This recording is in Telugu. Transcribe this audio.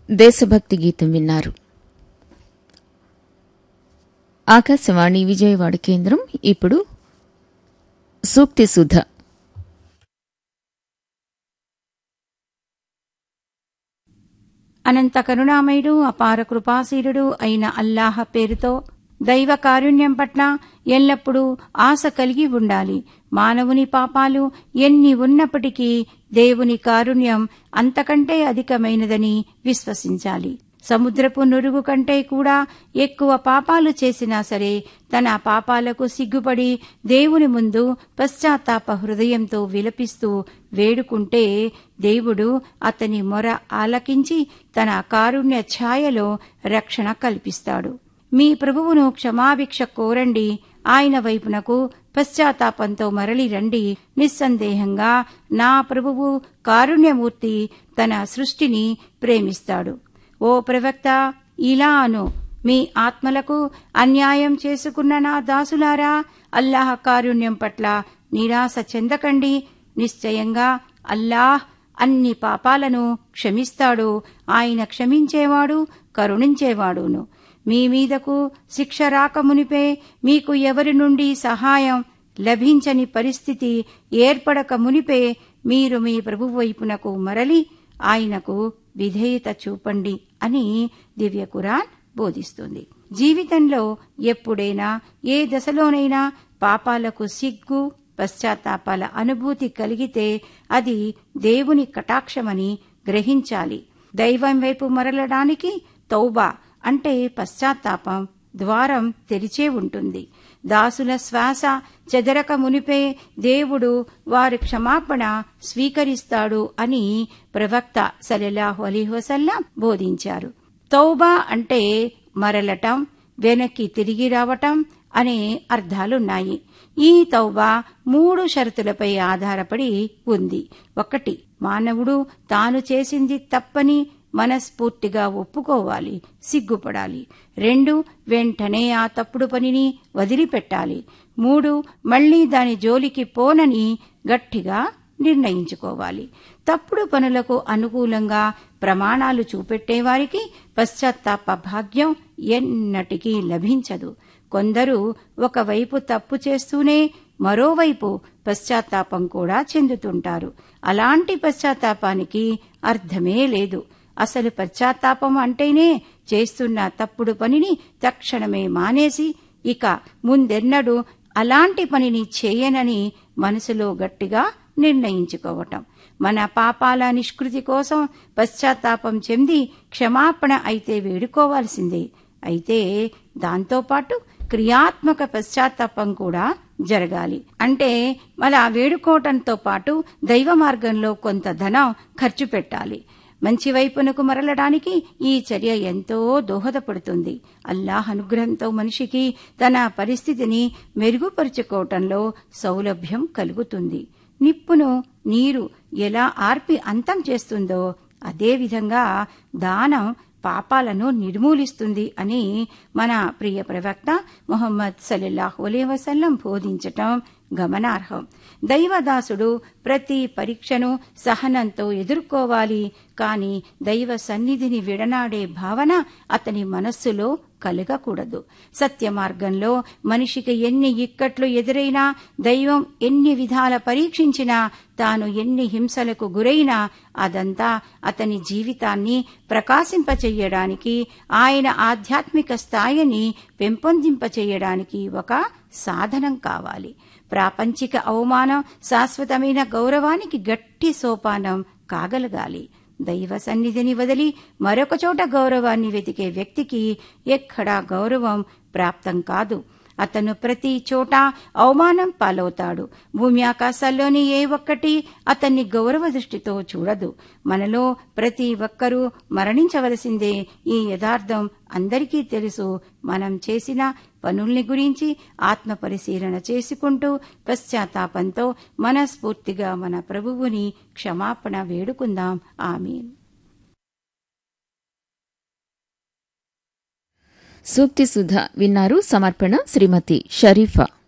దేశభక్తి గీతం విన్నారు ఆకాశవాణి విజయవాడ కేంద్రం ఇప్పుడు సూక్తి సుధ అనంత కరుణామయుడు అపార కృపాశీలుడు అయిన అల్లాహ పేరుతో దైవ కారుణ్యం పట్ల ఎల్లప్పుడూ ఆశ కలిగి ఉండాలి మానవుని పాపాలు ఎన్ని ఉన్నప్పటికీ దేవుని కారుణ్యం అంతకంటే అధికమైనదని విశ్వసించాలి సముద్రపు నురుగు కంటే కూడా ఎక్కువ పాపాలు చేసినా సరే తన పాపాలకు సిగ్గుపడి దేవుని ముందు పశ్చాత్తాప హృదయంతో విలపిస్తూ వేడుకుంటే దేవుడు అతని మొర ఆలకించి తన కారుణ్య ఛాయలో రక్షణ కల్పిస్తాడు మీ ప్రభువును క్షమాభిక్ష కోరండి ఆయన వైపునకు పశ్చాత్తాపంతో మరలి రండి నిస్సందేహంగా నా ప్రభువు కారుణ్యమూర్తి తన సృష్టిని ప్రేమిస్తాడు ఓ ప్రవక్త ఇలా అను మీ ఆత్మలకు అన్యాయం చేసుకున్న నా దాసులారా అల్లాహ్ కారుణ్యం పట్ల నిరాశ చెందకండి నిశ్చయంగా అల్లాహ్ అన్ని పాపాలను క్షమిస్తాడు ఆయన క్షమించేవాడు కరుణించేవాడును మీ మీదకు శిక్ష రాకమునిపే మీకు ఎవరి నుండి సహాయం లభించని పరిస్థితి ఏర్పడక మునిపే మీరు మీ ప్రభు వైపునకు మరలి ఆయనకు విధేయత చూపండి అని దివ్య కురాన్ బోధిస్తుంది జీవితంలో ఎప్పుడైనా ఏ దశలోనైనా పాపాలకు సిగ్గు పశ్చాత్తాపాల అనుభూతి కలిగితే అది దేవుని కటాక్షమని గ్రహించాలి దైవం వైపు మరలడానికి తౌబా అంటే పశ్చాత్తాపం ద్వారం తెరిచే ఉంటుంది దాసుల శ్వాస చెదరక మునిపే దేవుడు వారి క్షమాపణ స్వీకరిస్తాడు అని ప్రవక్త సలెలాహు అలీహసల్లా బోధించారు తౌబా అంటే మరలటం వెనక్కి తిరిగి రావటం అనే అర్థాలున్నాయి ఈ తౌబా మూడు షరతులపై ఆధారపడి ఉంది ఒకటి మానవుడు తాను చేసింది తప్పని మనస్ఫూర్తిగా ఒప్పుకోవాలి సిగ్గుపడాలి రెండు వెంటనే ఆ తప్పుడు పనిని వదిలిపెట్టాలి మూడు మళ్లీ దాని జోలికి పోనని గట్టిగా నిర్ణయించుకోవాలి తప్పుడు పనులకు అనుకూలంగా ప్రమాణాలు చూపెట్టేవారికి పశ్చాత్తాప భాగ్యం ఎన్నటికీ లభించదు కొందరు ఒకవైపు తప్పు చేస్తూనే మరోవైపు పశ్చాత్తాపం కూడా చెందుతుంటారు అలాంటి పశ్చాత్తాపానికి అర్థమే లేదు అసలు పశ్చాత్తాపం అంటేనే చేస్తున్న తప్పుడు పనిని తక్షణమే మానేసి ఇక ముందెన్నడూ అలాంటి పనిని చేయనని మనసులో గట్టిగా నిర్ణయించుకోవటం మన పాపాల నిష్కృతి కోసం పశ్చాత్తాపం చెంది క్షమాపణ అయితే వేడుకోవాల్సిందే అయితే దాంతోపాటు క్రియాత్మక పశ్చాత్తాపం కూడా జరగాలి అంటే అలా వేడుకోవటంతో పాటు దైవ మార్గంలో కొంత ధనం ఖర్చు పెట్టాలి మంచి వైపునకు మరలడానికి ఈ చర్య ఎంతో దోహదపడుతుంది అల్లాహ్ అనుగ్రహంతో మనిషికి తన పరిస్థితిని మెరుగుపరుచుకోవటంలో సౌలభ్యం కలుగుతుంది నిప్పును నీరు ఎలా ఆర్పి అంతం చేస్తుందో అదేవిధంగా దానం పాపాలను నిర్మూలిస్తుంది అని మన ప్రియ ప్రవక్త మొహమ్మద్ సల్లెల్లాహు అలే వసల్లం బోధించటం గమనార్హం దైవదాసుడు ప్రతి పరీక్షను సహనంతో ఎదుర్కోవాలి కాని దైవ సన్నిధిని విడనాడే భావన అతని మనస్సులో కలగకూడదు సత్య మార్గంలో మనిషికి ఎన్ని ఇక్కట్లు ఎదురైనా దైవం ఎన్ని విధాల పరీక్షించినా తాను ఎన్ని హింసలకు గురైనా అదంతా అతని జీవితాన్ని ప్రకాశింపచెయ్యడానికి ఆయన ఆధ్యాత్మిక స్థాయిని పెంపొందింపచేయడానికి ఒక సాధనం కావాలి ప్రాపంచిక అవమానం శాశ్వతమైన గౌరవానికి గట్టి సోపానం కాగలగాలి దైవ సన్నిధిని వదిలి మరొక చోట గౌరవాన్ని వెతికే వ్యక్తికి ఎక్కడా గౌరవం ప్రాప్తం కాదు అతను ప్రతి చోట అవమానం పాలవుతాడు భూమి ఆకాశాల్లోని ఏ ఒక్కటి అతన్ని గౌరవ దృష్టితో చూడదు మనలో ప్రతి ఒక్కరూ మరణించవలసిందే ఈ యథార్థం అందరికీ తెలుసు మనం చేసిన పనుల్ని గురించి ఆత్మ పరిశీలన చేసుకుంటూ పశ్చాత్తాపంతో మనస్ఫూర్తిగా మన ప్రభువుని క్షమాపణ వేడుకుందాం ఆమీన్ సూక్తి సుధ విన్నారు సమర్పణ శ్రీమతి షరీఫా